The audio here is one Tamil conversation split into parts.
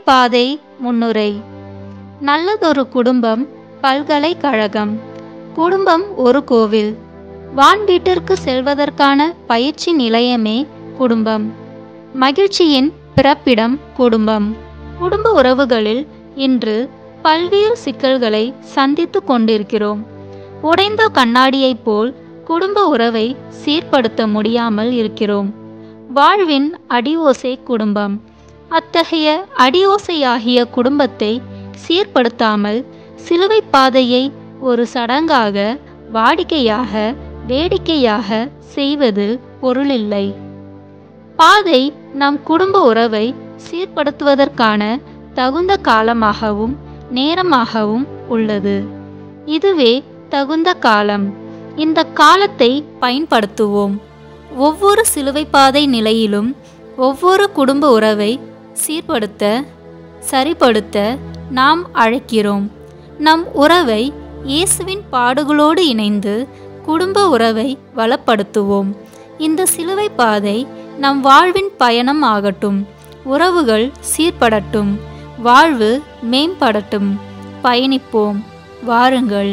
பாதை முன்னுரை நல்லதொரு குடும்பம் பல்கலைக்கழகம் குடும்பம் ஒரு கோவில் வான் வீட்டிற்கு செல்வதற்கான பயிற்சி நிலையமே குடும்பம் மகிழ்ச்சியின் பிறப்பிடம் குடும்பம் குடும்ப உறவுகளில் இன்று பல்வேறு சிக்கல்களை சந்தித்து கொண்டிருக்கிறோம் உடைந்த கண்ணாடியைப் போல் குடும்ப உறவை சீர்படுத்த முடியாமல் இருக்கிறோம் வாழ்வின் அடியோசை குடும்பம் அத்தகைய அடியோசையாகிய குடும்பத்தை சீர்படுத்தாமல் சிலுவை பாதையை ஒரு சடங்காக வாடிக்கையாக வேடிக்கையாக செய்வது பொருளில்லை பாதை நம் குடும்ப உறவை சீர்படுத்துவதற்கான தகுந்த காலமாகவும் நேரமாகவும் உள்ளது இதுவே தகுந்த காலம் இந்த காலத்தை பயன்படுத்துவோம் ஒவ்வொரு சிலுவை பாதை நிலையிலும் ஒவ்வொரு குடும்ப உறவை சீர்படுத்த சரிப்படுத்த நாம் அழைக்கிறோம் நம் உறவை இயேசுவின் பாடுகளோடு இணைந்து குடும்ப உறவை வளப்படுத்துவோம் இந்த சிலுவை பாதை நம் வாழ்வின் பயணம் ஆகட்டும் உறவுகள் சீர்படட்டும் வாழ்வு மேம்படட்டும் பயணிப்போம் வாருங்கள்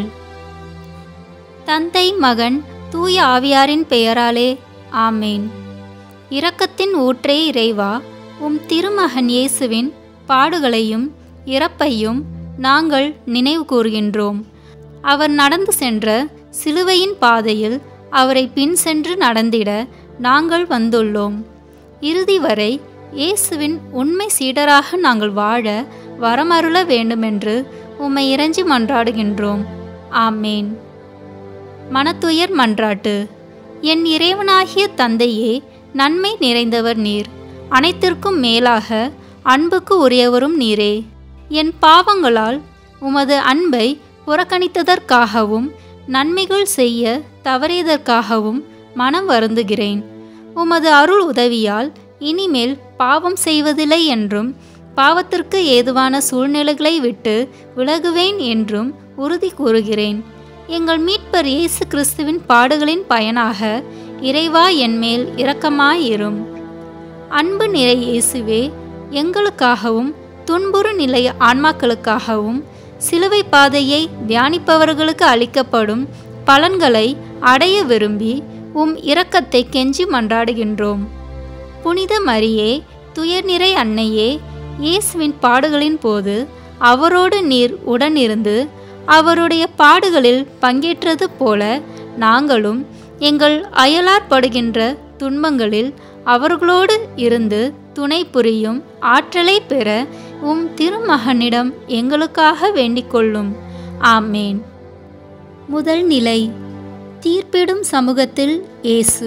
தந்தை மகன் தூய ஆவியாரின் பெயராலே ஆமேன் இரக்கத்தின் ஊற்றே இறைவா உம் திருமகன் இயேசுவின் பாடுகளையும் இறப்பையும் நாங்கள் நினைவு கூறுகின்றோம் அவர் நடந்து சென்ற சிலுவையின் பாதையில் அவரை பின் சென்று நடந்திட நாங்கள் வந்துள்ளோம் இறுதி வரை இயேசுவின் உண்மை சீடராக நாங்கள் வாழ வரமருள வேண்டுமென்று உம்மை இறைஞ்சி மன்றாடுகின்றோம் ஆமேன் மனத்துயர் மன்றாட்டு என் இறைவனாகிய தந்தையே நன்மை நிறைந்தவர் நீர் அனைத்திற்கும் மேலாக அன்புக்கு உரியவரும் நீரே என் பாவங்களால் உமது அன்பை புறக்கணித்ததற்காகவும் நன்மைகள் செய்ய தவறியதற்காகவும் மனம் வருந்துகிறேன் உமது அருள் உதவியால் இனிமேல் பாவம் செய்வதில்லை என்றும் பாவத்திற்கு ஏதுவான சூழ்நிலைகளை விட்டு விலகுவேன் என்றும் உறுதி கூறுகிறேன் எங்கள் மீட்பர் இயேசு கிறிஸ்துவின் பாடுகளின் பயனாக இறைவா என்மேல் இரக்கமாயிரும் அன்பு நிறை இயேசுவே எங்களுக்காகவும் துன்புறு நிலை ஆன்மாக்களுக்காகவும் சிலுவை பாதையை தியானிப்பவர்களுக்கு அளிக்கப்படும் பலன்களை அடைய விரும்பி உம் இரக்கத்தை கெஞ்சி மன்றாடுகின்றோம் புனித மரியே துயர்நிறை அன்னையே இயேசுவின் பாடுகளின் போது அவரோடு நீர் உடனிருந்து அவருடைய பாடுகளில் பங்கேற்றது போல நாங்களும் எங்கள் அயலார் படுகின்ற துன்பங்களில் அவர்களோடு இருந்து துணை புரியும் ஆற்றலை பெற உம் திருமகனிடம் எங்களுக்காக வேண்டிக் கொள்ளும் ஆமேன் முதல் நிலை தீர்ப்பிடும் சமூகத்தில் இயேசு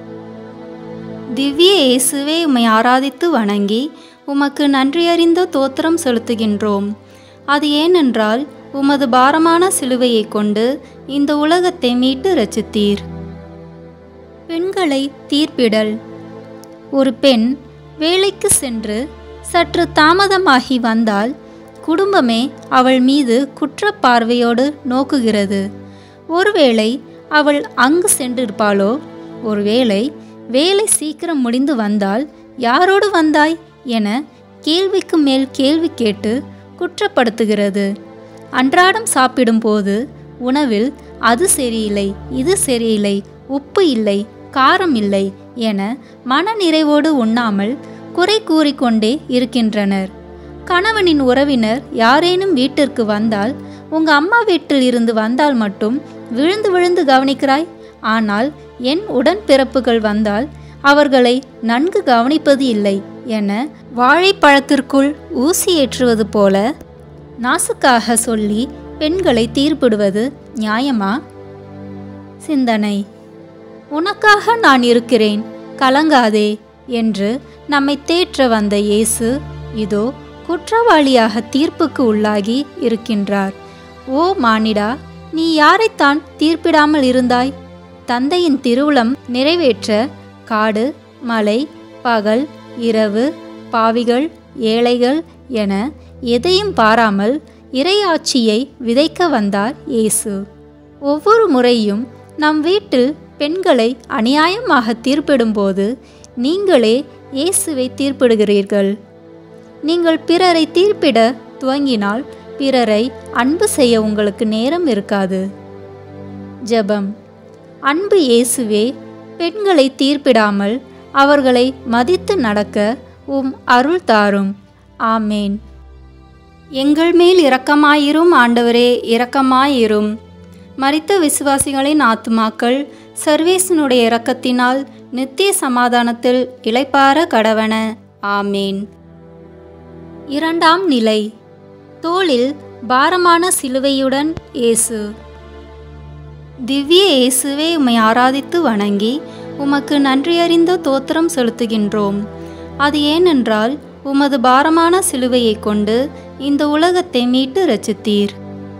திவ்ய இயேசுவே உம்மை ஆராதித்து வணங்கி உமக்கு நன்றியறிந்த தோத்திரம் செலுத்துகின்றோம் அது ஏனென்றால் உமது பாரமான சிலுவையை கொண்டு இந்த உலகத்தை மீட்டு ரச்சித்தீர் பெண்களை தீர்ப்பிடல் ஒரு பெண் வேலைக்கு சென்று சற்று தாமதமாகி வந்தால் குடும்பமே அவள் மீது குற்றப் பார்வையோடு நோக்குகிறது ஒருவேளை அவள் அங்கு சென்றிருப்பாளோ ஒருவேளை வேலை சீக்கிரம் முடிந்து வந்தால் யாரோடு வந்தாய் என கேள்விக்கு மேல் கேள்வி கேட்டு குற்றப்படுத்துகிறது அன்றாடம் சாப்பிடும்போது உணவில் அது சரியில்லை இது சரியில்லை உப்பு இல்லை காரம் இல்லை என மன நிறைவோடு உண்ணாமல் குறை கூறிக்கொண்டே இருக்கின்றனர் கணவனின் உறவினர் யாரேனும் வீட்டிற்கு வந்தால் உங்க அம்மா வீட்டில் இருந்து வந்தால் மட்டும் விழுந்து விழுந்து கவனிக்கிறாய் ஆனால் என் உடன்பிறப்புகள் வந்தால் அவர்களை நன்கு கவனிப்பது இல்லை என வாழைப்பழத்திற்குள் ஊசி ஏற்றுவது போல நாசுக்காக சொல்லி பெண்களை தீர்ப்பிடுவது நியாயமா சிந்தனை உனக்காக நான் இருக்கிறேன் கலங்காதே என்று நம்மை தேற்ற வந்த இயேசு இதோ குற்றவாளியாக தீர்ப்புக்கு உள்ளாகி இருக்கின்றார் ஓ மானிடா நீ யாரைத்தான் தீர்ப்பிடாமல் இருந்தாய் தந்தையின் திருவுளம் நிறைவேற்ற காடு மலை பகல் இரவு பாவிகள் ஏழைகள் என எதையும் பாராமல் இறையாட்சியை விதைக்க வந்தார் இயேசு ஒவ்வொரு முறையும் நம் வீட்டில் பெண்களை அநியாயமாக தீர்ப்பிடும்போது நீங்களே இயேசுவை தீர்ப்பிடுகிறீர்கள் நீங்கள் பிறரை தீர்ப்பிட துவங்கினால் பிறரை அன்பு செய்ய உங்களுக்கு நேரம் இருக்காது ஜெபம் அன்பு இயேசுவே பெண்களை தீர்ப்பிடாமல் அவர்களை மதித்து நடக்க உம் அருள் தாரும் ஆமேன் எங்கள் மேல் இரக்கமாயிரும் ஆண்டவரே இரக்கமாயிரும் மரித்த விசுவாசிகளின் ஆத்துமாக்கள் சர்வேசனுடைய இரக்கத்தினால் நித்திய சமாதானத்தில் இளைப்பார கடவன ஆமேன் இரண்டாம் நிலை தோளில் பாரமான சிலுவையுடன் இயேசு திவ்ய இயேசுவே உம்மை ஆராதித்து வணங்கி உமக்கு நன்றியறிந்த தோத்திரம் செலுத்துகின்றோம் அது ஏனென்றால் உமது பாரமான சிலுவையைக் கொண்டு இந்த உலகத்தை மீட்டு ரச்சித்தீர்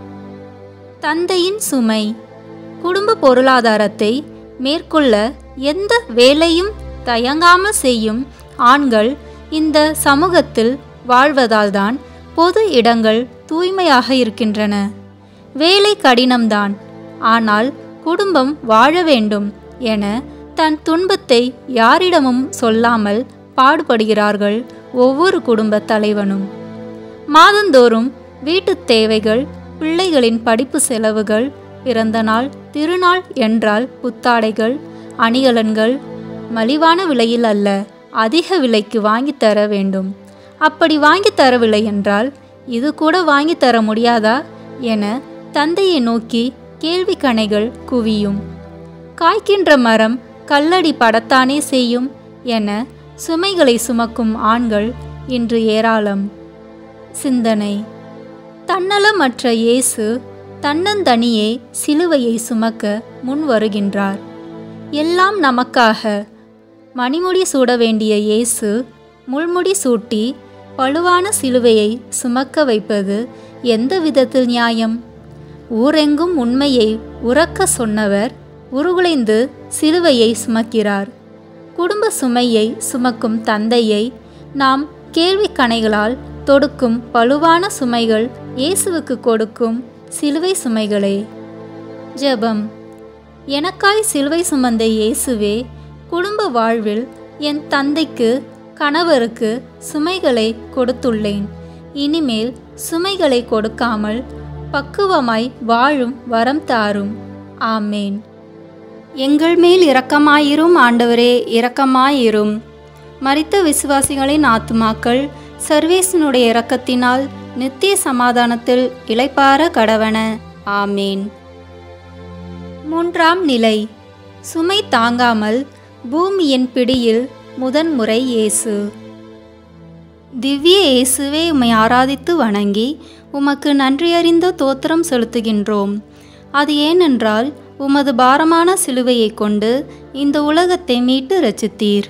தந்தையின் சுமை குடும்ப பொருளாதாரத்தை மேற்கொள்ள எந்த வேலையும் தயங்காமல் செய்யும் ஆண்கள் இந்த சமூகத்தில் வாழ்வதால்தான் பொது இடங்கள் தூய்மையாக இருக்கின்றன வேலை கடினம்தான் ஆனால் குடும்பம் வாழ வேண்டும் என தன் துன்பத்தை யாரிடமும் சொல்லாமல் பாடுபடுகிறார்கள் ஒவ்வொரு குடும்ப தலைவனும் மாதந்தோறும் வீட்டுத் தேவைகள் பிள்ளைகளின் படிப்பு செலவுகள் பிறந்த நாள் திருநாள் என்றால் புத்தாடைகள் அணிகலன்கள் மலிவான விலையில் அல்ல அதிக விலைக்கு வாங்கித் தர வேண்டும் அப்படி வாங்கித் தரவில்லை என்றால் இது கூட வாங்கித் தர முடியாதா என தந்தையை நோக்கி கேள்வி கணைகள் குவியும் காய்க்கின்ற மரம் கல்லடி படத்தானே செய்யும் என சுமைகளை சுமக்கும் ஆண்கள் இன்று ஏராளம் சிந்தனை தன்னலமற்ற இயேசு தன்னந்தனியே சிலுவையை சுமக்க முன் வருகின்றார் எல்லாம் நமக்காக மணிமுடி சூட வேண்டிய இயேசு முள்முடி சூட்டி பழுவான சிலுவையை சுமக்க வைப்பது எந்த விதத்தில் நியாயம் ஊரெங்கும் உண்மையை உறக்க சொன்னவர் உருகுலைந்து சிலுவையை சுமக்கிறார் குடும்ப சுமையை சுமக்கும் தந்தையை நாம் கேள்வி கணைகளால் தொடுக்கும் பழுவான சுமைகள் இயேசுவுக்கு கொடுக்கும் சிலுவை சுமைகளே ஜெபம் எனக்காய் சிலுவை சுமந்த இயேசுவே குடும்ப வாழ்வில் என் தந்தைக்கு கணவருக்கு சுமைகளை கொடுத்துள்ளேன் இனிமேல் சுமைகளை கொடுக்காமல் பக்குவமாய் வாழும் வரம் தாரும் ஆமேன் எங்கள் மேல் இரக்கமாயிரும் ஆண்டவரே இரக்கமாயிரும் மரித்த விசுவாசிகளின் ஆத்துமாக்கள் சர்வேசனுடைய இரக்கத்தினால் நித்திய சமாதானத்தில் இளைப்பார கடவன ஆமேன் மூன்றாம் நிலை சுமை தாங்காமல் பூமியின் பிடியில் முதன்முறை இயேசு திவ்ய இயேசுவே உம்மை ஆராதித்து வணங்கி உமக்கு நன்றியறிந்த தோத்திரம் செலுத்துகின்றோம் அது ஏனென்றால் உமது பாரமான சிலுவையைக் கொண்டு இந்த உலகத்தை மீட்டு ரச்சித்தீர்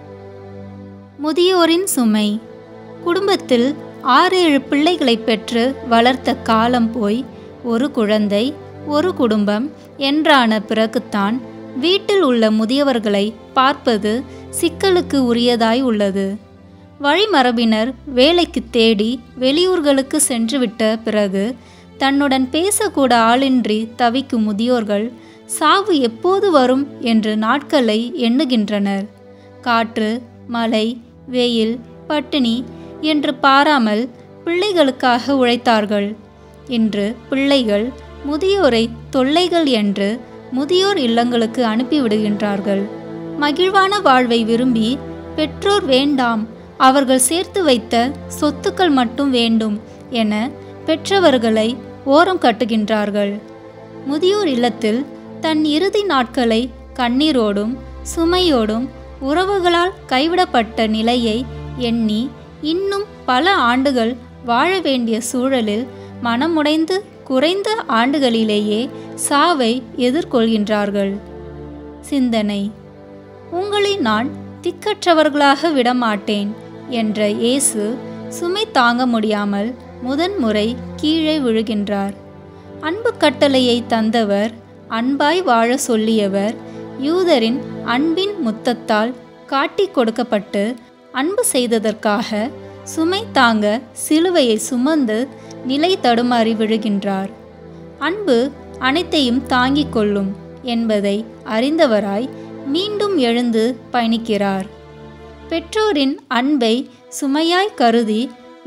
முதியோரின் சுமை குடும்பத்தில் ஆறு ஏழு பிள்ளைகளை பெற்று வளர்த்த காலம் போய் ஒரு குழந்தை ஒரு குடும்பம் என்றான பிறகுத்தான் வீட்டில் உள்ள முதியவர்களை பார்ப்பது சிக்கலுக்கு உரியதாய் உள்ளது வழிமரபினர் வேலைக்கு தேடி வெளியூர்களுக்கு சென்றுவிட்ட பிறகு தன்னுடன் பேசக்கூட ஆளின்றி தவிக்கும் முதியோர்கள் சாவு எப்போது வரும் என்று நாட்களை எண்ணுகின்றனர் காற்று மழை வெயில் பட்டினி என்று பாராமல் பிள்ளைகளுக்காக உழைத்தார்கள் இன்று பிள்ளைகள் முதியோரை தொல்லைகள் என்று முதியோர் இல்லங்களுக்கு அனுப்பிவிடுகின்றார்கள் மகிழ்வான வாழ்வை விரும்பி பெற்றோர் வேண்டாம் அவர்கள் சேர்த்து வைத்த சொத்துக்கள் மட்டும் வேண்டும் என பெற்றவர்களை ஓரம் கட்டுகின்றார்கள் முதியோர் இல்லத்தில் தன் இறுதி நாட்களை கண்ணீரோடும் சுமையோடும் உறவுகளால் கைவிடப்பட்ட நிலையை எண்ணி இன்னும் பல ஆண்டுகள் வாழ வேண்டிய சூழலில் மனமுடைந்து குறைந்த ஆண்டுகளிலேயே சாவை எதிர்கொள்கின்றார்கள் சிந்தனை உங்களை நான் திக்கற்றவர்களாக விடமாட்டேன் என்ற இயேசு சுமை தாங்க முடியாமல் முதன்முறை கீழே விழுகின்றார் அன்பு கட்டளையை தந்தவர் அன்பாய் வாழ சொல்லியவர் யூதரின் அன்பின் முத்தத்தால் காட்டி கொடுக்கப்பட்டு அன்பு செய்ததற்காக சுமை தாங்க சிலுவையை சுமந்து நிலை தடுமாறி விழுகின்றார் அன்பு அனைத்தையும் தாங்கிக் கொள்ளும் என்பதை அறிந்தவராய் மீண்டும் எழுந்து பயணிக்கிறார் பெற்றோரின் அன்பை சுமையாய் கருதி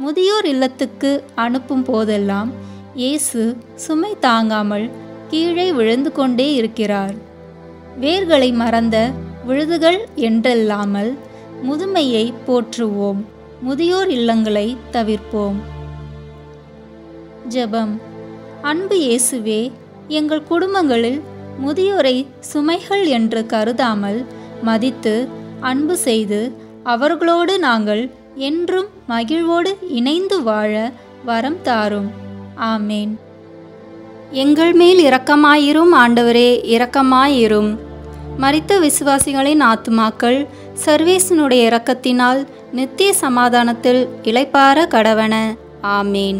முதியோர் இல்லத்துக்கு அனுப்பும் போதெல்லாம் இயேசு சுமை தாங்காமல் கீழே விழுந்து கொண்டே இருக்கிறார் வேர்களை மறந்த விழுதுகள் என்றல்லாமல் முதுமையை போற்றுவோம் முதியோர் இல்லங்களை தவிர்ப்போம் ஜெபம் அன்பு இயேசுவே எங்கள் குடும்பங்களில் முதியோரை சுமைகள் என்று கருதாமல் மதித்து அன்பு செய்து அவர்களோடு நாங்கள் என்றும் மகிழ்வோடு இணைந்து வாழ வரம் தாரும் ஆமேன் எங்கள் மேல் இரக்கமாயிரும் ஆண்டவரே இரக்கமாயிரும் மரித்த விசுவாசிகளின் ஆத்துமாக்கள் சர்வேசனுடைய இரக்கத்தினால் நித்திய சமாதானத்தில் இளைப்பார கடவன ஆமேன்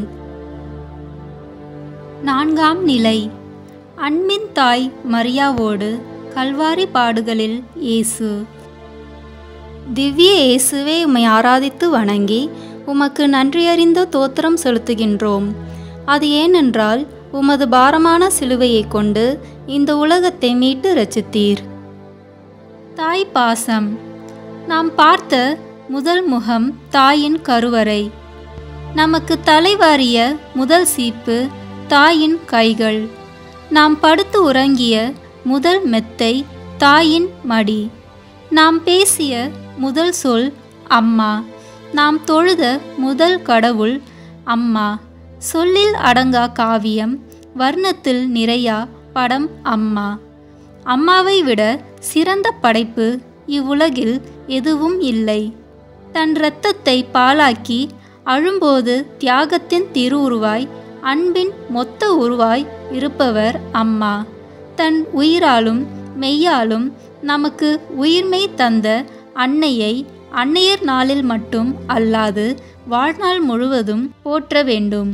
நான்காம் நிலை அன்பின் தாய் மரியாவோடு கல்வாரி பாடுகளில் இயேசு திவ்ய இயேசுவே உம்மை ஆராதித்து வணங்கி உமக்கு நன்றியறிந்த தோத்திரம் செலுத்துகின்றோம் அது ஏனென்றால் உமது பாரமான சிலுவையை கொண்டு இந்த உலகத்தை மீட்டு ரச்சித்தீர் தாய் பாசம் நாம் பார்த்த முதல் முகம் தாயின் கருவறை நமக்கு தலைவாரிய முதல் சீப்பு தாயின் கைகள் நாம் படுத்து உறங்கிய முதல் மெத்தை தாயின் மடி நாம் பேசிய முதல் சொல் அம்மா நாம் தொழுத முதல் கடவுள் அம்மா சொல்லில் அடங்கா காவியம் வர்ணத்தில் நிறையா படம் அம்மா அம்மாவை விட சிறந்த படைப்பு இவ்வுலகில் எதுவும் இல்லை தன் இரத்தத்தை பாலாக்கி அழும்போது தியாகத்தின் திரு உருவாய் அன்பின் மொத்த உருவாய் இருப்பவர் அம்மா தன் உயிராலும் மெய்யாலும் நமக்கு உயிர்மை தந்த அன்னையை அன்னையர் நாளில் மட்டும் அல்லாது வாழ்நாள் முழுவதும் போற்ற வேண்டும்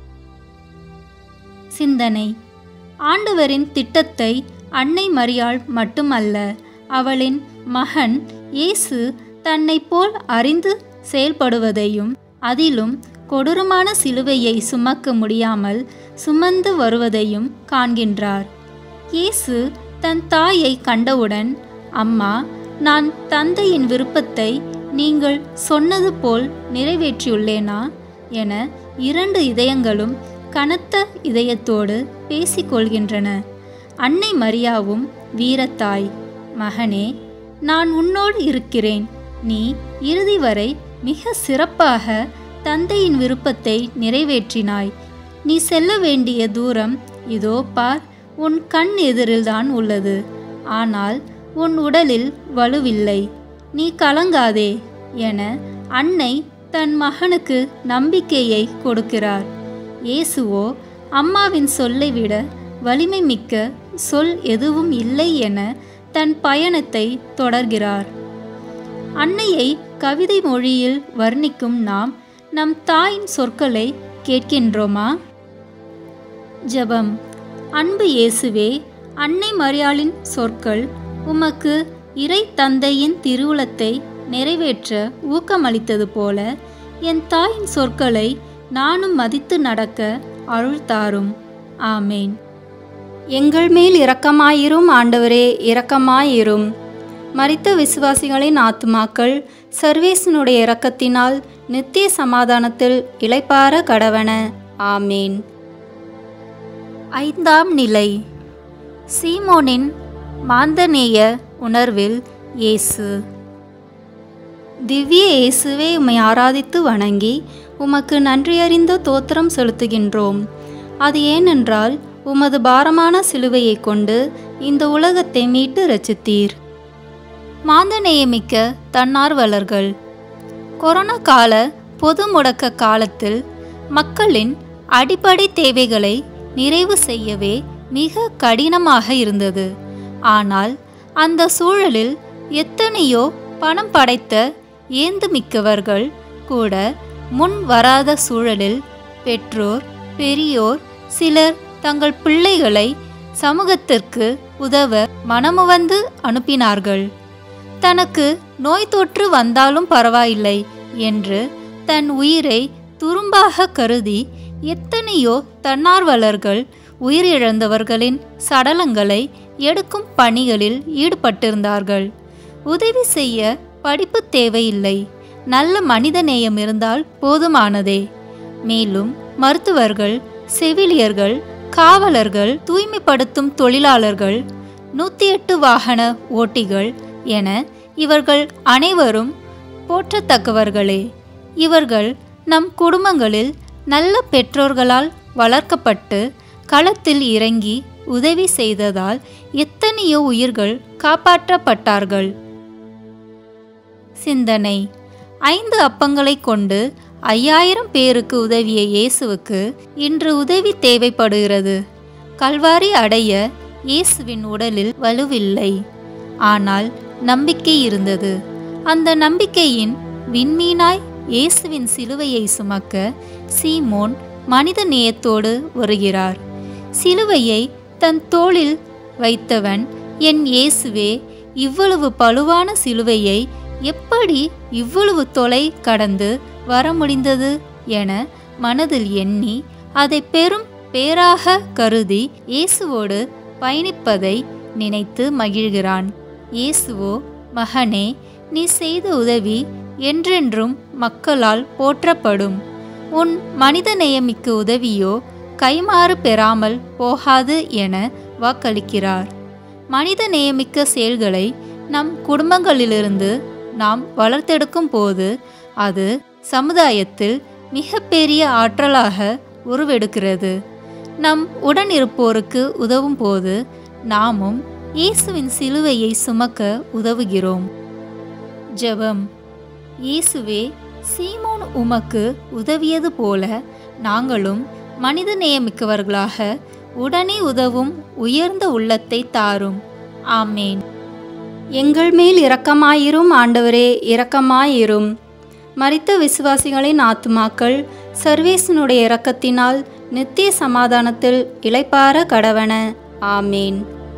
சிந்தனை ஆண்டவரின் திட்டத்தை அன்னை மரியாள் மட்டுமல்ல அவளின் மகன் இயேசு தன்னை போல் அறிந்து செயல்படுவதையும் அதிலும் கொடூரமான சிலுவையை சுமக்க முடியாமல் சுமந்து வருவதையும் காண்கின்றார் இயேசு தன் தாயை கண்டவுடன் அம்மா நான் தந்தையின் விருப்பத்தை நீங்கள் சொன்னது போல் நிறைவேற்றியுள்ளேனா என இரண்டு இதயங்களும் கனத்த இதயத்தோடு பேசிக்கொள்கின்றன அன்னை மரியாவும் வீரத்தாய் மகனே நான் உன்னோடு இருக்கிறேன் நீ இறுதி வரை மிக சிறப்பாக தந்தையின் விருப்பத்தை நிறைவேற்றினாய் நீ செல்ல வேண்டிய தூரம் இதோ பார் உன் கண் எதிரில்தான் உள்ளது ஆனால் உன் உடலில் வலுவில்லை நீ கலங்காதே என அன்னை தன் மகனுக்கு நம்பிக்கையை கொடுக்கிறார் இயேசுவோ அம்மாவின் சொல்லை விட வலிமை மிக்க சொல் எதுவும் இல்லை என தன் பயணத்தை தொடர்கிறார் அன்னையை கவிதை மொழியில் வர்ணிக்கும் நாம் நம் தாயின் சொற்களை கேட்கின்றோமா ஜெபம் அன்பு இயேசுவே அன்னை மரியாளின் சொற்கள் உமக்கு இறை தந்தையின் திருவுளத்தை நிறைவேற்ற ஊக்கமளித்தது போல என் தாயின் சொற்களை நானும் மதித்து நடக்க அருள் தாரும் ஆமேன் எங்கள் மேல் இரக்கமாயிரும் ஆண்டவரே இரக்கமாயிரும் மரித்த விசுவாசிகளின் ஆத்துமாக்கள் சர்வேசனுடைய இரக்கத்தினால் நித்திய சமாதானத்தில் இளைப்பார கடவன ஆமேன் ஐந்தாம் நிலை சீமோனின் மாந்தநேய உணர்வில் இயேசு திவ்ய இயேசுவே உம்மை ஆராதித்து வணங்கி உமக்கு நன்றியறிந்த தோத்திரம் செலுத்துகின்றோம் அது ஏனென்றால் உமது பாரமான சிலுவையை கொண்டு இந்த உலகத்தை மீட்டு ரச்சித்தீர் மாந்தநேயமிக்க தன்னார்வலர்கள் கொரோனா கால பொது முடக்க காலத்தில் மக்களின் அடிப்படை தேவைகளை நிறைவு செய்யவே மிக கடினமாக இருந்தது ஆனால் அந்த சூழலில் எத்தனையோ பணம் படைத்த ஏந்துமிக்கவர்கள் கூட முன் வராத சூழலில் பெற்றோர் பெரியோர் சிலர் தங்கள் பிள்ளைகளை சமூகத்திற்கு உதவ மனமுவந்து அனுப்பினார்கள் தனக்கு நோய் தொற்று வந்தாலும் பரவாயில்லை என்று தன் உயிரை துரும்பாக கருதி எத்தனையோ தன்னார்வலர்கள் உயிரிழந்தவர்களின் சடலங்களை எடுக்கும் பணிகளில் ஈடுபட்டிருந்தார்கள் உதவி செய்ய படிப்பு தேவையில்லை நல்ல மனித நேயம் இருந்தால் போதுமானதே மேலும் மருத்துவர்கள் செவிலியர்கள் காவலர்கள் தூய்மைப்படுத்தும் தொழிலாளர்கள் நூற்றி எட்டு வாகன ஓட்டிகள் என இவர்கள் அனைவரும் போற்றத்தக்கவர்களே இவர்கள் நம் குடும்பங்களில் நல்ல பெற்றோர்களால் வளர்க்கப்பட்டு களத்தில் இறங்கி உதவி செய்ததால் எத்தனையோ உயிர்கள் காப்பாற்றப்பட்டார்கள் சிந்தனை ஐந்து அப்பங்களை கொண்டு ஐயாயிரம் பேருக்கு உதவிய இயேசுவுக்கு இன்று உதவி தேவைப்படுகிறது கல்வாரி அடைய இயேசுவின் உடலில் வலுவில்லை ஆனால் நம்பிக்கை இருந்தது அந்த நம்பிக்கையின் விண்மீனாய் இயேசுவின் சிலுவையை சுமக்க சீமோன் மனித நேயத்தோடு வருகிறார் சிலுவையை தன் தோளில் வைத்தவன் என் இயேசுவே இவ்வளவு பழுவான சிலுவையை எப்படி இவ்வளவு தொலை கடந்து வர முடிந்தது என மனதில் எண்ணி அதை பெரும் பேராக கருதி இயேசுவோடு பயணிப்பதை நினைத்து மகிழ்கிறான் இயேசுவோ மகனே நீ செய்த உதவி என்றென்றும் மக்களால் போற்றப்படும் உன் மனித நேயமிக்க உதவியோ கைமாறு பெறாமல் போகாது என வாக்களிக்கிறார் மனித நேயமிக்க செயல்களை நம் குடும்பங்களிலிருந்து நாம் வளர்த்தெடுக்கும் போது அது சமுதாயத்தில் மிகப்பெரிய ஆற்றலாக உருவெடுக்கிறது நம் உடன் இருப்போருக்கு உதவும் போது நாமும் இயேசுவின் சிலுவையை சுமக்க உதவுகிறோம் ஜெபம் இயேசுவே சீமோன் உமக்கு உதவியது போல நாங்களும் மனித நேயமிக்கவர்களாக உடனே உதவும் உயர்ந்த உள்ளத்தை தாரும் ஆமேன் எங்கள் மேல் இரக்கமாயிரும் ஆண்டவரே இரக்கமாயிரும் மரித்த விசுவாசிகளின் ஆத்துமாக்கள் சர்வேசனுடைய இரக்கத்தினால் நித்திய சமாதானத்தில் இளைப்பார கடவன ஆமேன்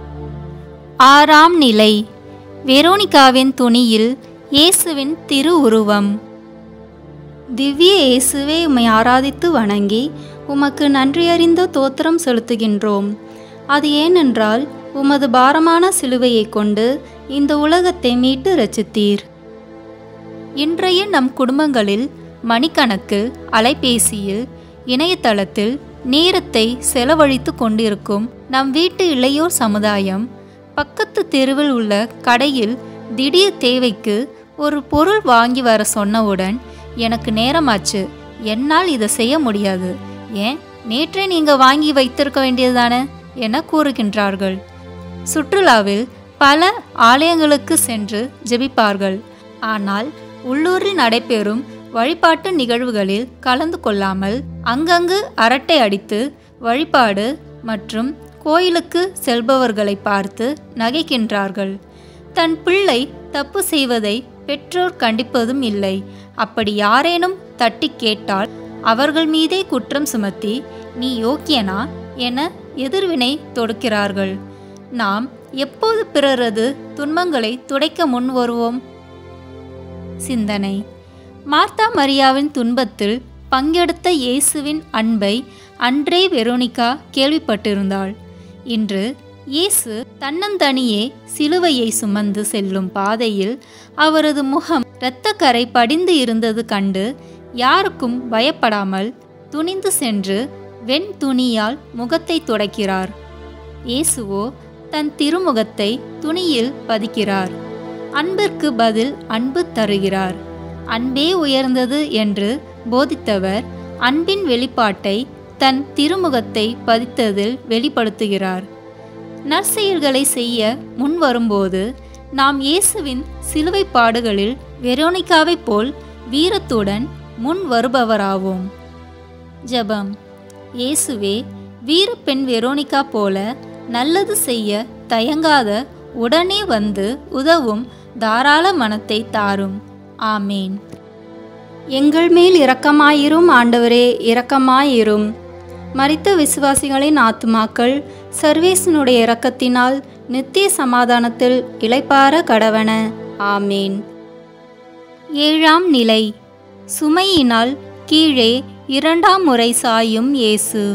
ஆறாம் நிலை வெரோனிகாவின் துணியில் இயேசுவின் திரு உருவம் திவ்ய இயேசுவே உம்மை ஆராதித்து வணங்கி உமக்கு நன்றியறிந்த தோத்திரம் செலுத்துகின்றோம் அது ஏனென்றால் உமது பாரமான சிலுவையை கொண்டு இந்த உலகத்தை மீட்டு ரச்சித்தீர் இன்றைய நம் குடும்பங்களில் மணிக்கணக்கில் அலைபேசியில் இணையதளத்தில் நேரத்தை செலவழித்து கொண்டிருக்கும் நம் வீட்டு இளையோர் சமுதாயம் பக்கத்து தெருவில் உள்ள கடையில் திடீர் தேவைக்கு ஒரு பொருள் வாங்கி வர சொன்னவுடன் எனக்கு நேரமாச்சு என்னால் இதை செய்ய முடியாது ஏன் நேற்றே நீங்க வாங்கி வைத்திருக்க வேண்டியதுதானே என கூறுகின்றார்கள் சுற்றுலாவில் பல ஆலயங்களுக்கு சென்று ஜெபிப்பார்கள் ஆனால் உள்ளூரில் நடைபெறும் வழிபாட்டு நிகழ்வுகளில் கலந்து கொள்ளாமல் அங்கங்கு அரட்டை அடித்து வழிபாடு மற்றும் கோயிலுக்கு செல்பவர்களை பார்த்து நகைக்கின்றார்கள் தன் பிள்ளை தப்பு செய்வதை பெற்றோர் கண்டிப்பதும் இல்லை அப்படி யாரேனும் தட்டி கேட்டால் அவர்கள் மீதே குற்றம் சுமத்தி நீ யோக்கியனா என எதிர்வினை தொடுக்கிறார்கள் நாம் எப்போது பிறரது துன்பங்களை துடைக்க முன் வருவோம் சிந்தனை மார்த்தா மரியாவின் துன்பத்தில் பங்கெடுத்த இயேசுவின் அன்பை அன்றே வெரோனிகா கேள்விப்பட்டிருந்தாள் இன்று இயேசு தன்னந்தனியே சிலுவையை சுமந்து செல்லும் பாதையில் அவரது முகம் இரத்தக்கரை படிந்து இருந்தது கண்டு யாருக்கும் பயப்படாமல் துணிந்து சென்று வெண் துணியால் முகத்தை துடைக்கிறார் இயேசுவோ தன் திருமுகத்தை துணியில் பதிக்கிறார் அன்பிற்கு பதில் அன்பு தருகிறார் அன்பே உயர்ந்தது என்று போதித்தவர் அன்பின் வெளிப்பாட்டை தன் திருமுகத்தை பதித்ததில் வெளிப்படுத்துகிறார் நற்செயல்களை செய்ய முன் வரும்போது நாம் இயேசுவின் சிலுவை பாடுகளில் வெரோனிகாவைப் போல் வீரத்துடன் முன் வருபவராவோம் ஜெபம் இயேசுவே வீரப்பெண் வெரோனிகா போல நல்லது செய்ய தயங்காத உடனே வந்து உதவும் தாராள மனத்தை தாரும் ஆமேன் எங்கள் மேல் இரக்கமாயிரும் ஆண்டவரே இரக்கமாயிரும் மரித்த விசுவாசிகளின் ஆத்துமாக்கள் சர்வேசனுடைய இரக்கத்தினால் நித்திய சமாதானத்தில் இளைப்பார கடவன ஆமேன் ஏழாம் நிலை சுமையினால் கீழே இரண்டாம் முறை சாயும் இயேசு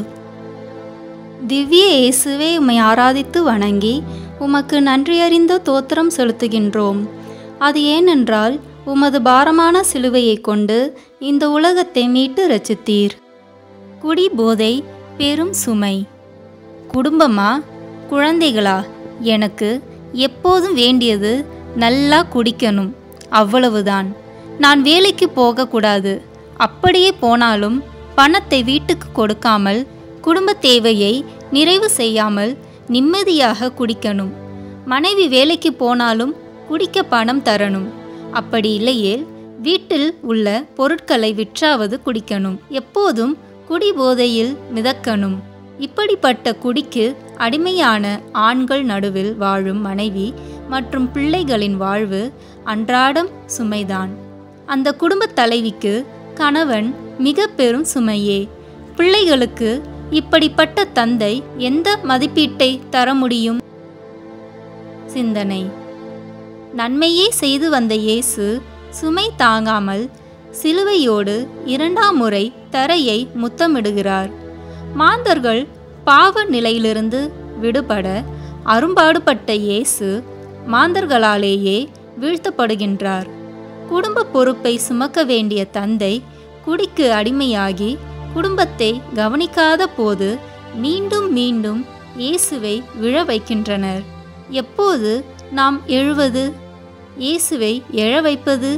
திவ்ய இயேசுவே உம்மை ஆராதித்து வணங்கி உமக்கு நன்றியறிந்த தோத்திரம் செலுத்துகின்றோம் அது ஏனென்றால் உமது பாரமான சிலுவையை கொண்டு இந்த உலகத்தை மீட்டு ரச்சித்தீர் குடி போதை பெரும் சுமை குடும்பமா குழந்தைகளா எனக்கு எப்போதும் வேண்டியது நல்லா குடிக்கணும் அவ்வளவுதான் நான் வேலைக்கு போகக்கூடாது அப்படியே போனாலும் பணத்தை வீட்டுக்கு கொடுக்காமல் குடும்ப தேவையை நிறைவு செய்யாமல் நிம்மதியாக குடிக்கணும் மனைவி வேலைக்கு போனாலும் குடிக்க பணம் தரணும் அப்படி இல்லையேல் வீட்டில் உள்ள பொருட்களை விற்றாவது குடிக்கணும் எப்போதும் குடி போதையில் மிதக்கணும் இப்படிப்பட்ட குடிக்கு அடிமையான ஆண்கள் நடுவில் வாழும் மனைவி மற்றும் பிள்ளைகளின் வாழ்வு அன்றாடம் சுமைதான் அந்த குடும்பத் தலைவிக்கு கணவன் மிக பெரும் சுமையே பிள்ளைகளுக்கு இப்படிப்பட்ட தந்தை எந்த மதிப்பீட்டை தர முடியும் சிந்தனை நன்மையே செய்து வந்த இயேசு சுமை தாங்காமல் சிலுவையோடு இரண்டாம் முறை தரையை முத்தமிடுகிறார் மாந்தர்கள் பாவ நிலையிலிருந்து விடுபட அரும்பாடுபட்ட இயேசு மாந்தர்களாலேயே வீழ்த்தப்படுகின்றார் குடும்ப பொறுப்பை சுமக்க வேண்டிய தந்தை குடிக்கு அடிமையாகி குடும்பத்தை கவனிக்காத போது மீண்டும் மீண்டும் இயேசுவை விழ வைக்கின்றனர் எப்போது நாம் எழுவது இயேசுவை எழ வைப்பது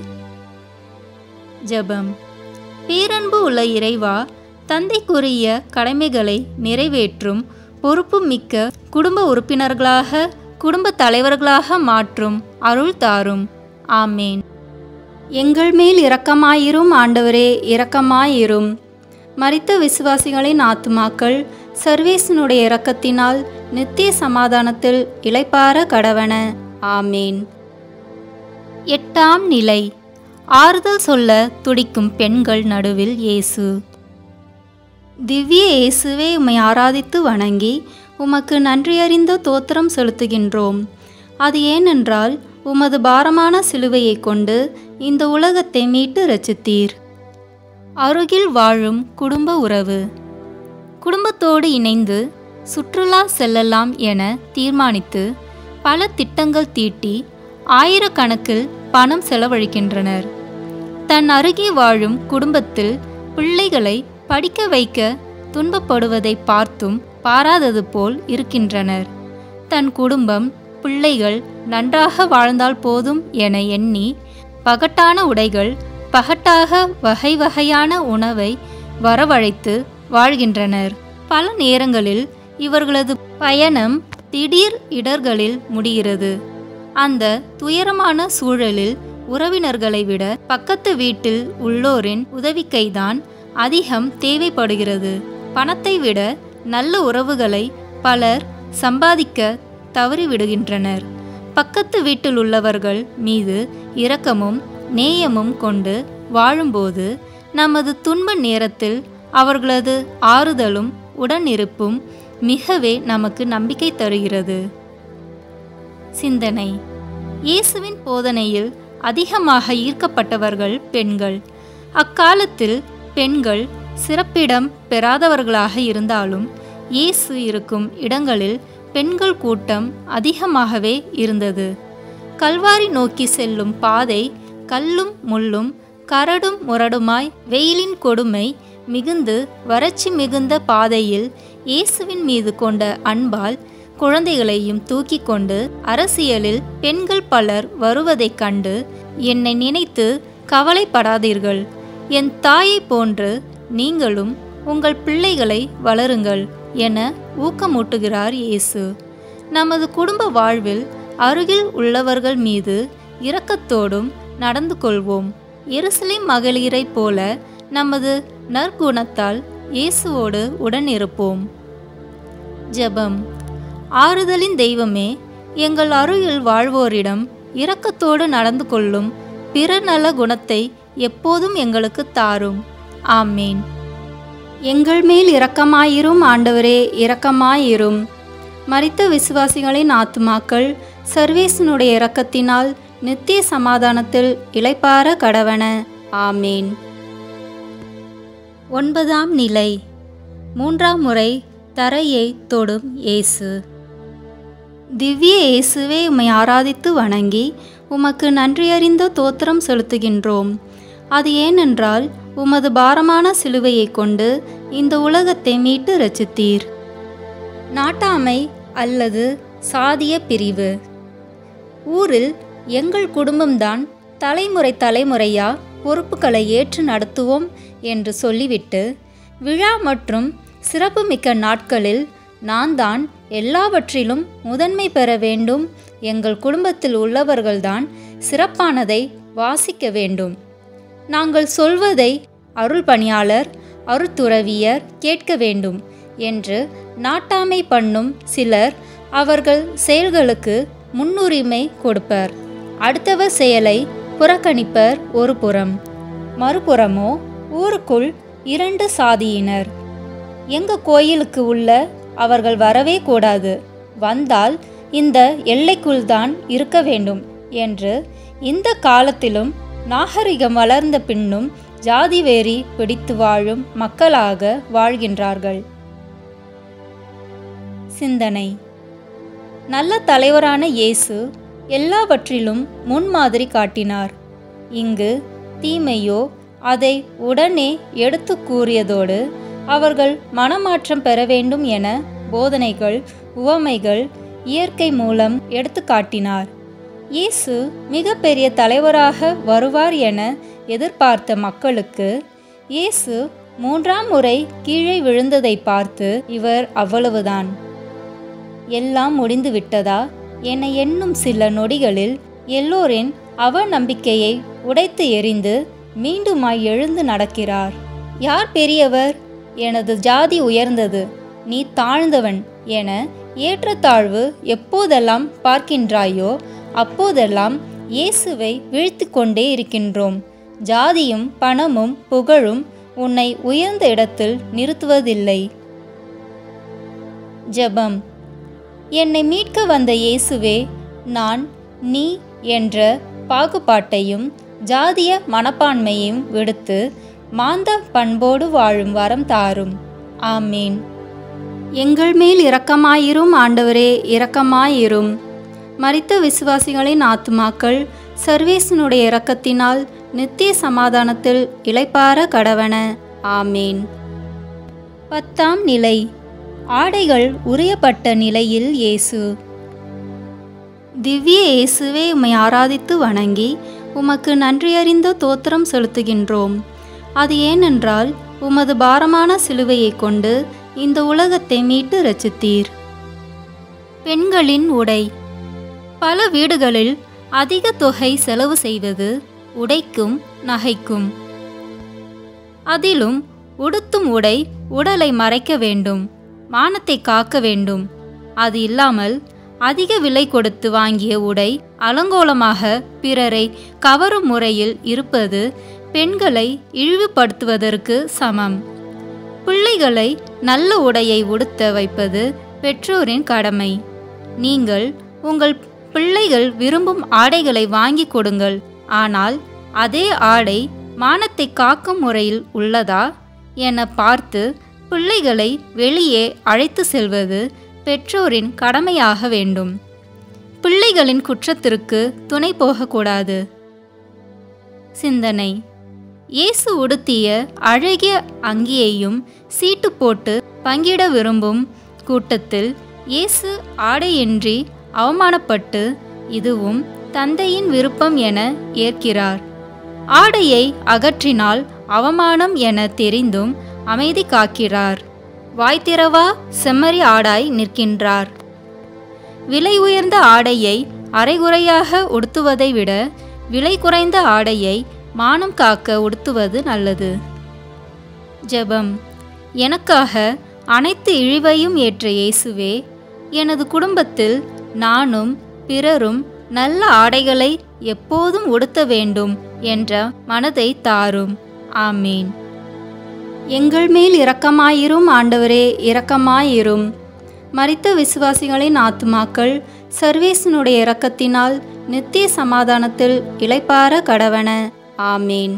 ஜெபம் பேரன்பு உள்ள இறைவா தந்தைக்குரிய கடமைகளை நிறைவேற்றும் பொறுப்பு மிக்க குடும்ப உறுப்பினர்களாக குடும்ப தலைவர்களாக மாற்றும் அருள் தாரும் ஆமேன் எங்கள் மேல் இரக்கமாயிரும் ஆண்டவரே இரக்கமாயிரும் மரித்த விசுவாசிகளின் ஆத்துமாக்கள் சர்வேசனுடைய இரக்கத்தினால் நித்திய சமாதானத்தில் இளைப்பார கடவன ஆமேன் எட்டாம் நிலை ஆறுதல் சொல்ல துடிக்கும் பெண்கள் நடுவில் இயேசு திவ்ய இயேசுவே உம்மை ஆராதித்து வணங்கி உமக்கு நன்றியறிந்த தோத்திரம் செலுத்துகின்றோம் அது ஏனென்றால் உமது பாரமான சிலுவையை கொண்டு இந்த உலகத்தை மீட்டு ரச்சித்தீர் அருகில் வாழும் குடும்ப உறவு குடும்பத்தோடு இணைந்து சுற்றுலா செல்லலாம் என தீர்மானித்து பல திட்டங்கள் தீட்டி ஆயிரக்கணக்கில் பணம் செலவழிக்கின்றனர் தன் அருகே வாழும் குடும்பத்தில் பிள்ளைகளை படிக்க வைக்க துன்பப்படுவதை பார்த்தும் பாராதது போல் இருக்கின்றனர் தன் குடும்பம் பிள்ளைகள் நன்றாக வாழ்ந்தால் போதும் என எண்ணி பகட்டான உடைகள் பகட்டாக வகை வகையான உணவை வரவழைத்து வாழ்கின்றனர் பல நேரங்களில் இவர்களது பயணம் திடீர் இடர்களில் முடிகிறது அந்த துயரமான சூழலில் உறவினர்களை விட பக்கத்து வீட்டில் உள்ளோரின் உதவிக்கைதான் அதிகம் தேவைப்படுகிறது பணத்தை விட நல்ல உறவுகளை பலர் சம்பாதிக்க தவறிவிடுகின்றனர் பக்கத்து வீட்டில் உள்ளவர்கள் மீது இரக்கமும் நேயமும் கொண்டு வாழும்போது நமது துன்ப நேரத்தில் அவர்களது ஆறுதலும் உடனிருப்பும் மிகவே நமக்கு நம்பிக்கை தருகிறது சிந்தனை இயேசுவின் போதனையில் அதிகமாக ஈர்க்கப்பட்டவர்கள் பெண்கள் அக்காலத்தில் பெண்கள் சிறப்பிடம் பெறாதவர்களாக இருந்தாலும் இயேசு இருக்கும் இடங்களில் பெண்கள் கூட்டம் அதிகமாகவே இருந்தது கல்வாரி நோக்கி செல்லும் பாதை கல்லும் முள்ளும் கரடும் முரடுமாய் வெயிலின் கொடுமை மிகுந்து வறட்சி மிகுந்த பாதையில் இயேசுவின் மீது கொண்ட அன்பால் குழந்தைகளையும் தூக்கி கொண்டு அரசியலில் பெண்கள் பலர் வருவதைக் கண்டு என்னை நினைத்து கவலைப்படாதீர்கள் என் தாயை போன்று நீங்களும் உங்கள் பிள்ளைகளை வளருங்கள் என ஊக்கமூட்டுகிறார் இயேசு நமது குடும்ப வாழ்வில் அருகில் உள்ளவர்கள் மீது இரக்கத்தோடும் நடந்து கொள்வோம் எருசலேம் மகளிரைப் போல நமது நற்குணத்தால் இயேசுவோடு உடன் இருப்போம் ஜெபம் ஆறுதலின் தெய்வமே எங்கள் அருகில் வாழ்வோரிடம் இரக்கத்தோடு நடந்து கொள்ளும் பிற நல குணத்தை எப்போதும் எங்களுக்கு தாரும் ஆமேன் எங்கள் மேல் இரக்கமாயிரும் ஆண்டவரே இரக்கமாயிரும் மரித்த விசுவாசிகளின் ஆத்துமாக்கள் சர்வேசனுடைய இரக்கத்தினால் நித்திய சமாதானத்தில் இளைப்பார கடவன ஆமேன் ஒன்பதாம் நிலை மூன்றாம் முறை தரையை தொடும் இயேசு திவ்ய இயேசுவே உம்மை ஆராதித்து வணங்கி உமக்கு நன்றியறிந்த தோத்திரம் செலுத்துகின்றோம் அது ஏனென்றால் உமது பாரமான சிலுவையை கொண்டு இந்த உலகத்தை மீட்டு ரச்சித்தீர் நாட்டாமை அல்லது சாதிய பிரிவு ஊரில் எங்கள் குடும்பம்தான் தலைமுறை தலைமுறையா பொறுப்புகளை ஏற்று நடத்துவோம் என்று சொல்லிவிட்டு விழா மற்றும் சிறப்புமிக்க நாட்களில் நான் தான் எல்லாவற்றிலும் முதன்மை பெற வேண்டும் எங்கள் குடும்பத்தில் உள்ளவர்கள்தான் சிறப்பானதை வாசிக்க வேண்டும் நாங்கள் சொல்வதை அருள் பணியாளர் அருத்துறவியர் கேட்க வேண்டும் என்று நாட்டாமை பண்ணும் சிலர் அவர்கள் செயல்களுக்கு முன்னுரிமை கொடுப்பர் அடுத்தவர் செயலை புறக்கணிப்பர் ஒரு புறம் மறுபுறமோ ஊருக்குள் இரண்டு சாதியினர் எங்க கோயிலுக்கு உள்ள அவர்கள் வரவே கூடாது வந்தால் இந்த எல்லைக்குள்தான் இருக்க வேண்டும் என்று இந்த காலத்திலும் நாகரிகம் வளர்ந்த பின்னும் ஜாதி வெறி பிடித்து வாழும் மக்களாக வாழ்கின்றார்கள் சிந்தனை நல்ல தலைவரான இயேசு எல்லாவற்றிலும் முன்மாதிரி காட்டினார் இங்கு தீமையோ அதை உடனே எடுத்து கூறியதோடு அவர்கள் மனமாற்றம் பெற வேண்டும் என போதனைகள் உவமைகள் இயற்கை மூலம் எடுத்து காட்டினார் இயேசு மிகப்பெரிய தலைவராக வருவார் என எதிர்பார்த்த மக்களுக்கு இயேசு மூன்றாம் முறை கீழே விழுந்ததை பார்த்து இவர் அவ்வளவுதான் எல்லாம் முடிந்து விட்டதா என எண்ணும் சில நொடிகளில் எல்லோரின் அவநம்பிக்கையை உடைத்து எறிந்து மீண்டுமாய் எழுந்து நடக்கிறார் யார் பெரியவர் எனது ஜாதி உயர்ந்தது நீ தாழ்ந்தவன் என ஏற்றத்தாழ்வு எப்போதெல்லாம் பார்க்கின்றாயோ அப்போதெல்லாம் இயேசுவை வீழ்த்து கொண்டே இருக்கின்றோம் ஜாதியும் பணமும் புகழும் உன்னை உயர்ந்த இடத்தில் நிறுத்துவதில்லை ஜெபம் என்னை மீட்க வந்த இயேசுவே நான் நீ என்ற பாகுபாட்டையும் ஜாதிய மனப்பான்மையையும் விடுத்து மாந்த பண்போடு வாழும் வரம் தாரும் ஆமீன் எங்கள் மேல் இரக்கமாயிரும் ஆண்டவரே இரக்கமாயிரும் மரித்த விசுவாசிகளின் ஆத்துமாக்கள் சர்வேசனுடைய இரக்கத்தினால் நித்திய சமாதானத்தில் இளைப்பார கடவன ஆமீன் பத்தாம் நிலை ஆடைகள் உரியப்பட்ட நிலையில் இயேசு திவ்ய இயேசுவே உம்மை ஆராதித்து வணங்கி உமக்கு நன்றியறிந்த தோத்திரம் செலுத்துகின்றோம் அது ஏனென்றால் உமது பாரமான சிலுவையை கொண்டு இந்த உலகத்தை மீட்டு ரச்சித்தீர் பெண்களின் உடை பல வீடுகளில் அதிக தொகை செலவு செய்வது உடைக்கும் நகைக்கும் அதிலும் உடுத்தும் உடை உடலை மறைக்க வேண்டும் மானத்தை காக்க வேண்டும் அது இல்லாமல் அதிக விலை கொடுத்து வாங்கிய உடை அலங்கோலமாக பிறரை கவரும் முறையில் இருப்பது பெண்களை இழிவுபடுத்துவதற்கு சமம் பிள்ளைகளை நல்ல உடையை உடுத்த வைப்பது பெற்றோரின் கடமை நீங்கள் உங்கள் பிள்ளைகள் விரும்பும் ஆடைகளை வாங்கி கொடுங்கள் ஆனால் அதே ஆடை மானத்தை காக்கும் முறையில் உள்ளதா என பார்த்து பிள்ளைகளை வெளியே அழைத்து செல்வது பெற்றோரின் கடமையாக வேண்டும் பிள்ளைகளின் குற்றத்திற்கு துணை போகக்கூடாது சிந்தனை இயேசு உடுத்திய அழகிய அங்கியையும் சீட்டு போட்டு பங்கிட விரும்பும் கூட்டத்தில் இயேசு ஆடையின்றி அவமானப்பட்டு இதுவும் தந்தையின் விருப்பம் என ஏற்கிறார் ஆடையை அகற்றினால் அவமானம் என தெரிந்தும் அமைதி காக்கிறார் வாய்த்திரவா செம்மறி ஆடாய் நிற்கின்றார் விலை உயர்ந்த ஆடையை அரைகுறையாக உடுத்துவதை விட விலை குறைந்த ஆடையை மானம் காக்க உடுத்துவது நல்லது ஜெபம் எனக்காக அனைத்து இழிவையும் ஏற்ற இயேசுவே எனது குடும்பத்தில் நானும் பிறரும் நல்ல ஆடைகளை எப்போதும் உடுத்த வேண்டும் என்ற மனதை தாரும் ஆமீன் எங்கள் மேல் இரக்கமாயிரும் ஆண்டவரே இரக்கமாயிரும் மரித்த விசுவாசிகளின் ஆத்துமாக்கள் சர்வேசனுடைய இரக்கத்தினால் நித்திய சமாதானத்தில் இளைப்பார கடவன ஆமீன்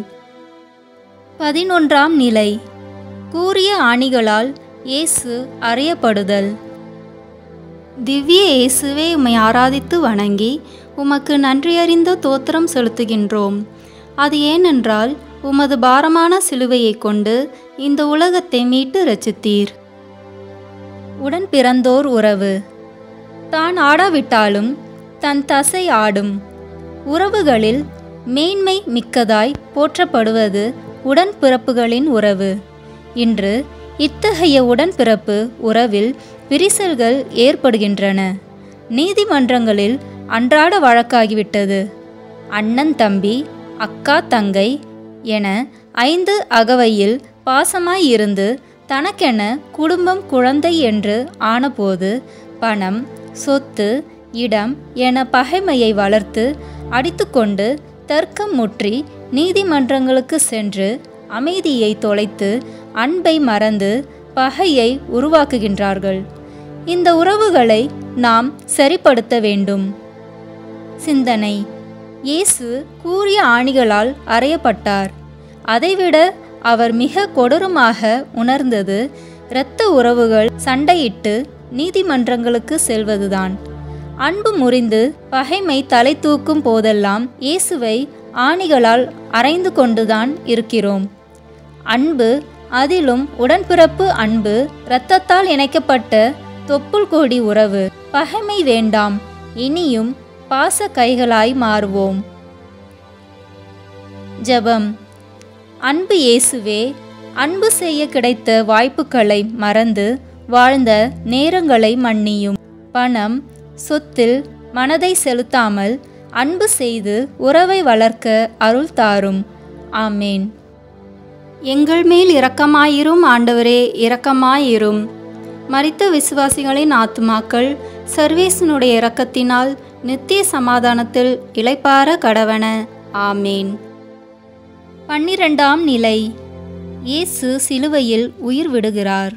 பதினொன்றாம் நிலை கூரிய ஆணிகளால் இயேசு அறையப்படுதல் திவ்ய இயேசுவே உம்மை ஆராதித்து வணங்கி உமக்கு நன்றியறிந்த தோத்திரம் செலுத்துகின்றோம் அது ஏனென்றால் உமது பாரமான சிலுவையை கொண்டு இந்த உலகத்தை மீட்டு ரச்சித்தீர் உடன் பிறந்தோர் உறவு தான் ஆடாவிட்டாலும் தன் தசை ஆடும் உறவுகளில் மேன்மை மிக்கதாய் போற்றப்படுவது உடன்பிறப்புகளின் உறவு இன்று இத்தகைய உடன்பிறப்பு உறவில் விரிசல்கள் ஏற்படுகின்றன நீதிமன்றங்களில் அன்றாட வழக்காகிவிட்டது அண்ணன் தம்பி அக்கா தங்கை என ஐந்து அகவையில் பாசமாய் இருந்து தனக்கென குடும்பம் குழந்தை என்று ஆனபோது பணம் சொத்து இடம் என பகைமையை வளர்த்து அடித்துக்கொண்டு தர்க்கம் முற்றி நீதிமன்றங்களுக்கு சென்று அமைதியை தொலைத்து அன்பை மறந்து பகையை உருவாக்குகின்றார்கள் இந்த உறவுகளை நாம் சரிப்படுத்த வேண்டும் சிந்தனை இயேசு கூறிய ஆணிகளால் அறையப்பட்டார் அதைவிட அவர் மிக கொடூரமாக உணர்ந்தது இரத்த உறவுகள் சண்டையிட்டு நீதிமன்றங்களுக்கு செல்வதுதான் அன்பு முறிந்து பகைமை தலை தூக்கும் போதெல்லாம் இயேசுவை ஆணிகளால் அரைந்து கொண்டுதான் இருக்கிறோம் அன்பு அதிலும் உடன்பிறப்பு அன்பு இரத்தத்தால் இணைக்கப்பட்ட தொப்புள் கொடி உறவு பகைமை வேண்டாம் இனியும் பாச கைகளாய் மாறுவோம் ஜெபம் அன்பு இயேசுவே அன்பு செய்ய கிடைத்த வாய்ப்புகளை மறந்து வாழ்ந்த நேரங்களை மன்னியும் பணம் சொத்தில் மனதை செலுத்தாமல் அன்பு செய்து உறவை வளர்க்க அருள் தாரும் ஆமேன் எங்கள் மேல் இரக்கமாயிரும் ஆண்டவரே இரக்கமாயிரும் மரித்த விசுவாசிகளின் ஆத்துமாக்கள் சர்வேசனுடைய இரக்கத்தினால் நித்திய சமாதானத்தில் இளைப்பார கடவன ஆமேன் பன்னிரெண்டாம் நிலை இயேசு சிலுவையில் உயிர் விடுகிறார்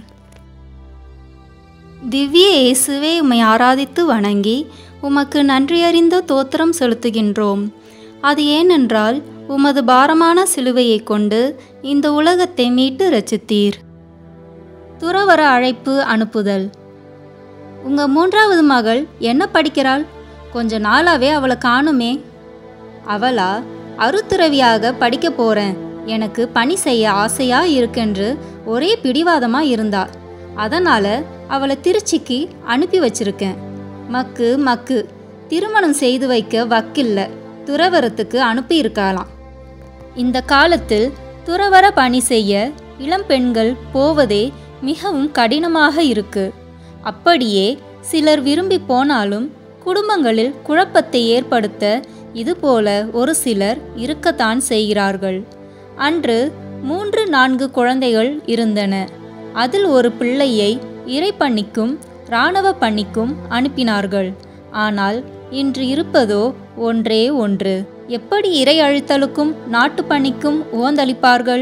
திவ்ய இயேசுவே உம்மை ஆராதித்து வணங்கி உமக்கு நன்றியறிந்த தோத்திரம் செலுத்துகின்றோம் அது ஏனென்றால் உமது பாரமான சிலுவையை கொண்டு இந்த உலகத்தை மீட்டு ரச்சித்தீர் துறவர அழைப்பு அனுப்புதல் உங்க மூன்றாவது மகள் என்ன படிக்கிறாள் கொஞ்ச நாளாவே அவளை காணுமே அவளா அருத்துறவியாக படிக்க போறேன் எனக்கு பணி செய்ய ஆசையா இருக்குன்று ஒரே பிடிவாதமா இருந்தா அதனால அவளை திருச்சிக்கு அனுப்பி வச்சிருக்கேன் மக்கு மக்கு திருமணம் செய்து வைக்க வக்கில்ல துறவரத்துக்கு அனுப்பி இருக்கலாம் இந்த காலத்தில் துறவர பணி செய்ய இளம் பெண்கள் போவதே மிகவும் கடினமாக இருக்கு அப்படியே சிலர் விரும்பி போனாலும் குடும்பங்களில் குழப்பத்தை ஏற்படுத்த இதுபோல ஒரு சிலர் இருக்கத்தான் செய்கிறார்கள் அன்று மூன்று நான்கு குழந்தைகள் இருந்தன அதில் ஒரு பிள்ளையை இறைப்பணிக்கும் இராணுவ பணிக்கும் அனுப்பினார்கள் ஆனால் இன்று இருப்பதோ ஒன்றே ஒன்று எப்படி இறை அழித்தலுக்கும் நாட்டுப் பணிக்கும் உவந்தளிப்பார்கள்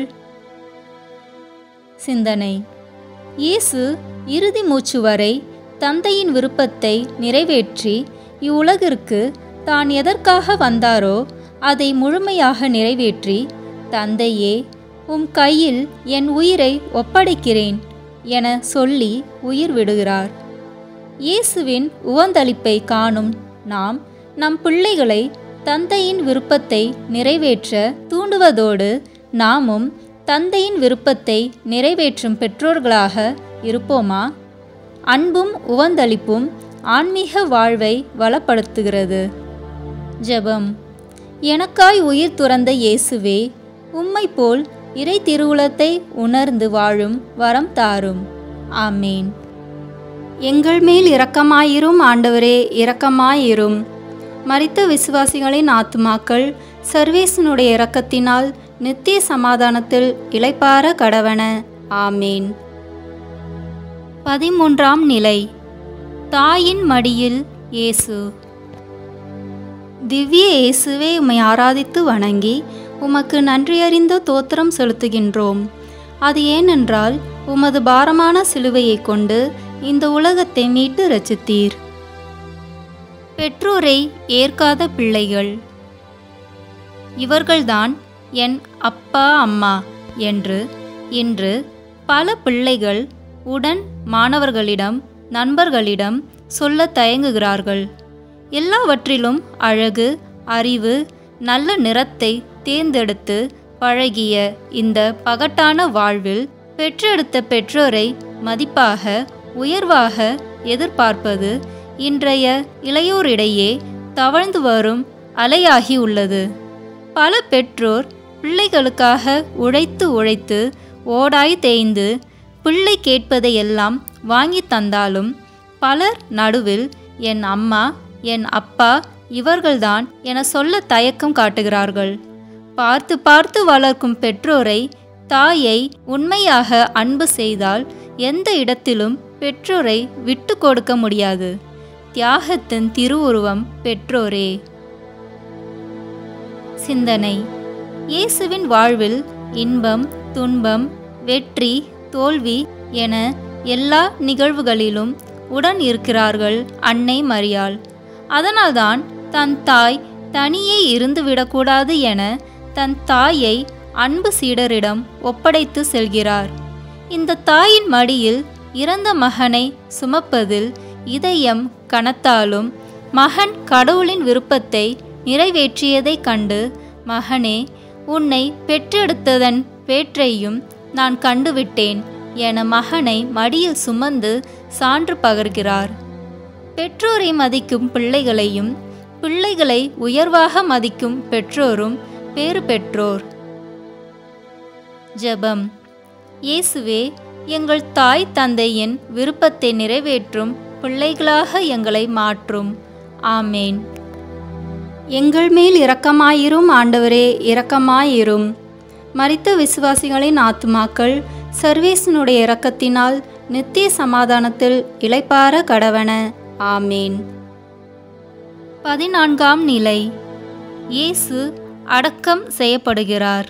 சிந்தனை இயேசு இறுதி மூச்சு வரை தந்தையின் விருப்பத்தை நிறைவேற்றி இவ்வுலகிற்கு தான் எதற்காக வந்தாரோ அதை முழுமையாக நிறைவேற்றி தந்தையே உம் கையில் என் உயிரை ஒப்படைக்கிறேன் என சொல்லி உயிர் விடுகிறார் இயேசுவின் உவந்தளிப்பை காணும் நாம் நம் பிள்ளைகளை தந்தையின் விருப்பத்தை நிறைவேற்ற தூண்டுவதோடு நாமும் தந்தையின் விருப்பத்தை நிறைவேற்றும் பெற்றோர்களாக இருப்போமா அன்பும் உவந்தளிப்பும் ஆன்மீக வாழ்வை வளப்படுத்துகிறது ஜெபம் எனக்காய் உயிர் துறந்த இயேசுவே உம்மை போல் இறை திருவுளத்தை உணர்ந்து வாழும் வரம் தாரும் ஆமேன் எங்கள் மேல் இரக்கமாயிரும் ஆண்டவரே இரக்கமாயிரும் மரித்த விசுவாசிகளின் ஆத்துமாக்கள் சர்வேசனுடைய இரக்கத்தினால் நித்திய சமாதானத்தில் இளைப்பார கடவன ஆமேன் பதிமூன்றாம் நிலை தாயின் மடியில் இயேசு திவ்ய இயேசுவே உம்மை ஆராதித்து வணங்கி உமக்கு நன்றியறிந்த தோத்திரம் செலுத்துகின்றோம் அது ஏனென்றால் உமது பாரமான சிலுவையை கொண்டு இந்த உலகத்தை மீட்டு ரச்சித்தீர் பெற்றோரை ஏற்காத பிள்ளைகள் இவர்கள்தான் என் அப்பா அம்மா என்று இன்று பல பிள்ளைகள் உடன் மாணவர்களிடம் நண்பர்களிடம் சொல்ல தயங்குகிறார்கள் எல்லாவற்றிலும் அழகு அறிவு நல்ல நிறத்தை தேர்ந்தெடுத்து பழகிய இந்த பகட்டான வாழ்வில் பெற்றெடுத்த பெற்றோரை மதிப்பாக உயர்வாக எதிர்பார்ப்பது இன்றைய இளையோரிடையே தவழ்ந்து வரும் அலையாகி உள்ளது பல பெற்றோர் பிள்ளைகளுக்காக உழைத்து உழைத்து ஓடாய் தேய்ந்து பிள்ளை கேட்பதையெல்லாம் வாங்கி தந்தாலும் பலர் நடுவில் என் அம்மா என் அப்பா இவர்கள்தான் என சொல்ல தயக்கம் காட்டுகிறார்கள் பார்த்து பார்த்து வளர்க்கும் பெற்றோரை தாயை உண்மையாக அன்பு செய்தால் எந்த இடத்திலும் பெற்றோரை விட்டு கொடுக்க முடியாது தியாகத்தின் திருவுருவம் பெற்றோரே சிந்தனை இயேசுவின் வாழ்வில் இன்பம் துன்பம் வெற்றி தோல்வி என எல்லா நிகழ்வுகளிலும் உடன் இருக்கிறார்கள் அன்னை மரியாள் அதனால்தான் தன் தாய் தனியே இருந்துவிடக்கூடாது என தன் தாயை அன்பு சீடரிடம் ஒப்படைத்து செல்கிறார் இந்த தாயின் மடியில் இறந்த மகனை சுமப்பதில் இதயம் கனத்தாலும் மகன் கடவுளின் விருப்பத்தை நிறைவேற்றியதைக் கண்டு மகனே உன்னை பெற்றெடுத்ததன் பேற்றையும் நான் கண்டுவிட்டேன் என மகனை மடியில் சுமந்து சான்று பகர்கிறார் பெற்றோரை மதிக்கும் பிள்ளைகளையும் பிள்ளைகளை உயர்வாக மதிக்கும் பெற்றோரும் பேறு பெற்றோர் ஜெபம் இயேசுவே எங்கள் தாய் தந்தையின் விருப்பத்தை நிறைவேற்றும் பிள்ளைகளாக எங்களை மாற்றும் ஆமேன் எங்கள் மேல் இரக்கமாயிரும் ஆண்டவரே இரக்கமாயிரும் மரித்த விசுவாசிகளின் ஆத்துமாக்கள் சர்வேசனுடைய இரக்கத்தினால் நித்திய சமாதானத்தில் இளைப்பார கடவன ஆமேன் பதினான்காம் நிலை இயேசு அடக்கம் செய்யப்படுகிறார்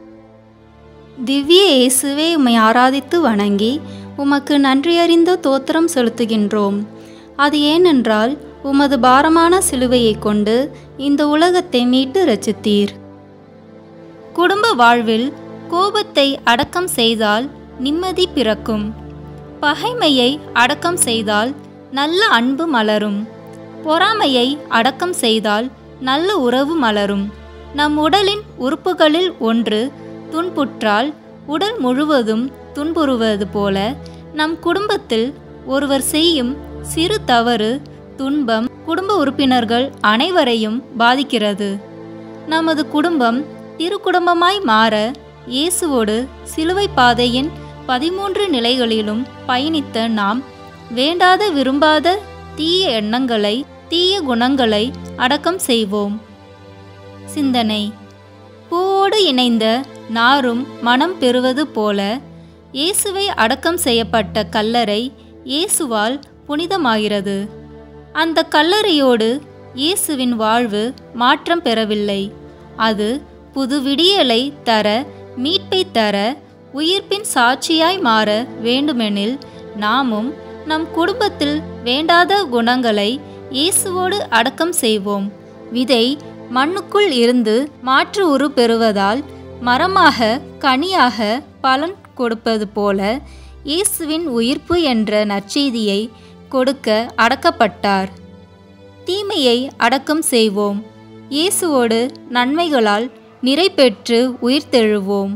திவ்ய இயேசுவே உம்மை ஆராதித்து வணங்கி உமக்கு நன்றியறிந்த தோத்திரம் செலுத்துகின்றோம் அது ஏனென்றால் உமது பாரமான சிலுவையைக் கொண்டு இந்த உலகத்தை மீட்டு ரச்சித்தீர் குடும்ப வாழ்வில் கோபத்தை அடக்கம் செய்தால் நிம்மதி பிறக்கும் பகைமையை அடக்கம் செய்தால் நல்ல அன்பு மலரும் பொறாமையை அடக்கம் செய்தால் நல்ல உறவு மலரும் நம் உடலின் உறுப்புகளில் ஒன்று துன்புற்றால் உடல் முழுவதும் துன்புறுவது போல நம் குடும்பத்தில் ஒருவர் செய்யும் சிறு தவறு துன்பம் குடும்ப உறுப்பினர்கள் அனைவரையும் பாதிக்கிறது நமது குடும்பம் திருக்குடும்பமாய் மாற இயேசுவோடு சிலுவை பாதையின் பதிமூன்று நிலைகளிலும் பயணித்த நாம் வேண்டாத விரும்பாத தீய எண்ணங்களை தீய குணங்களை அடக்கம் செய்வோம் சிந்தனை பூவோடு இணைந்த நாரும் மனம் பெறுவது போல இயேசுவை அடக்கம் செய்யப்பட்ட கல்லறை இயேசுவால் புனிதமாகிறது அந்த கல்லறையோடு இயேசுவின் வாழ்வு மாற்றம் பெறவில்லை அது புது விடியலை தர மீட்பை தர உயிர்ப்பின் சாட்சியாய் மாற வேண்டுமெனில் நாமும் நம் குடும்பத்தில் வேண்டாத குணங்களை இயேசுவோடு அடக்கம் செய்வோம் விதை மண்ணுக்குள் இருந்து மாற்று உரு பெறுவதால் மரமாக கனியாக பலன் கொடுப்பது போல இயேசுவின் உயிர்ப்பு என்ற நற்செய்தியை கொடுக்க அடக்கப்பட்டார் தீமையை அடக்கம் செய்வோம் இயேசுவோடு நன்மைகளால் நிறை பெற்று உயிர்த்தெழுவோம்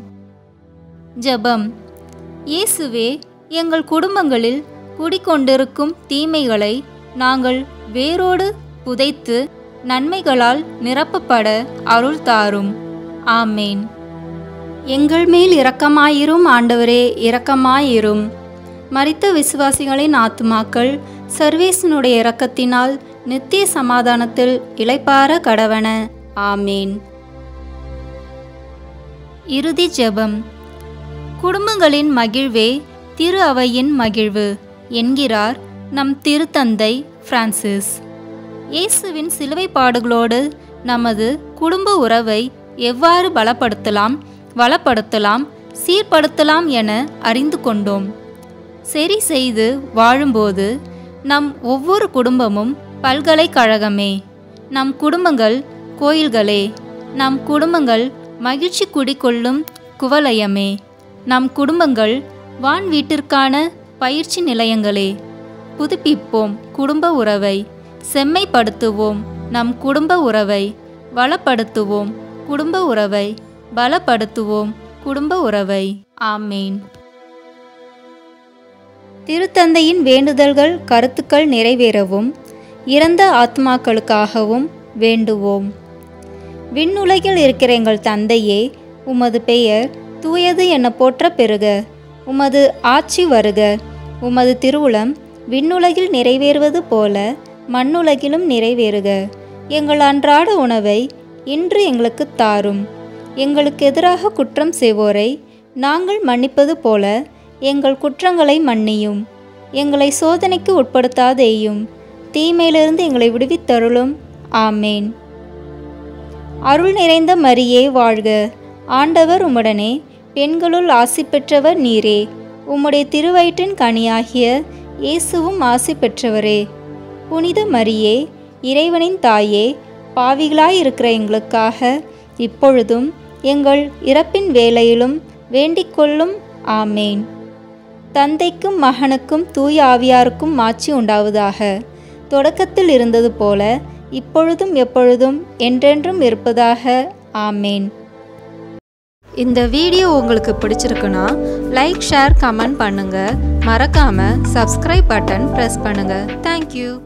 ஜெபம் இயேசுவே எங்கள் குடும்பங்களில் குடிக்கொண்டிருக்கும் தீமைகளை நாங்கள் வேரோடு புதைத்து நன்மைகளால் நிரப்பப்பட அருள் தாரும் ஆமேன் எங்கள் மேல் இரக்கமாயிரும் ஆண்டவரே இரக்கமாயிரும் மரித்த விசுவாசிகளின் ஆத்துமாக்கள் சர்வேசனுடைய இரக்கத்தினால் நித்திய சமாதானத்தில் இளைப்பார கடவன ஆமேன் இறுதி ஜெபம் குடும்பங்களின் மகிழ்வே திரு அவையின் மகிழ்வு என்கிறார் நம் திருத்தந்தை பிரான்சிஸ் இயேசுவின் சிலுவை பாடுகளோடு நமது குடும்ப உறவை எவ்வாறு பலப்படுத்தலாம் வளப்படுத்தலாம் சீர்படுத்தலாம் என அறிந்து கொண்டோம் சரி செய்து வாழும்போது நம் ஒவ்வொரு குடும்பமும் பல்கலைக்கழகமே நம் குடும்பங்கள் கோயில்களே நம் குடும்பங்கள் மகிழ்ச்சி குடிக்கொள்ளும் குவலயமே நம் குடும்பங்கள் வான் வீட்டிற்கான பயிற்சி நிலையங்களே புதுப்பிப்போம் குடும்ப உறவை செம்மைப்படுத்துவோம் நம் குடும்ப உறவை வளப்படுத்துவோம் குடும்ப உறவை பலப்படுத்துவோம் குடும்ப உறவை ஆமேன் திருத்தந்தையின் வேண்டுதல்கள் கருத்துக்கள் நிறைவேறவும் இறந்த ஆத்மாக்களுக்காகவும் வேண்டுவோம் விண்ணுலகில் இருக்கிற எங்கள் தந்தையே உமது பெயர் தூயது என போற்ற பெறுக உமது ஆட்சி வருக உமது திருவுளம் விண்ணுலகில் நிறைவேறுவது போல மண்ணுலகிலும் நிறைவேறுக எங்கள் அன்றாட உணவை இன்று எங்களுக்கு தாரும் எங்களுக்கு எதிராக குற்றம் செய்வோரை நாங்கள் மன்னிப்பது போல எங்கள் குற்றங்களை மன்னியும் எங்களை சோதனைக்கு உட்படுத்தாதேயும் தீமையிலிருந்து எங்களை விடுவித்தருளும் ஆமேன் அருள் நிறைந்த மரியே வாழ்க ஆண்டவர் உம்முடனே பெண்களுள் ஆசி பெற்றவர் நீரே உம்முடைய திருவயிற்றின் கனியாகிய இயேசுவும் ஆசி பெற்றவரே புனித மரியே இறைவனின் தாயே பாவிகளாயிருக்கிற எங்களுக்காக இப்பொழுதும் எங்கள் இறப்பின் வேளையிலும் வேண்டிக் கொள்ளும் ஆமேன் தந்தைக்கும் மகனுக்கும் தூய ஆவியாருக்கும் மாட்சி உண்டாவதாக தொடக்கத்தில் இருந்தது போல இப்பொழுதும் எப்பொழுதும் என்றென்றும் இருப்பதாக ஆமேன் இந்த வீடியோ உங்களுக்கு பிடிச்சிருக்குன்னா லைக் ஷேர் கமெண்ட் பண்ணுங்க மறக்காம சப்ஸ்கிரைப் பட்டன் ப்ரெஸ் பண்ணுங்க தேங்க்யூ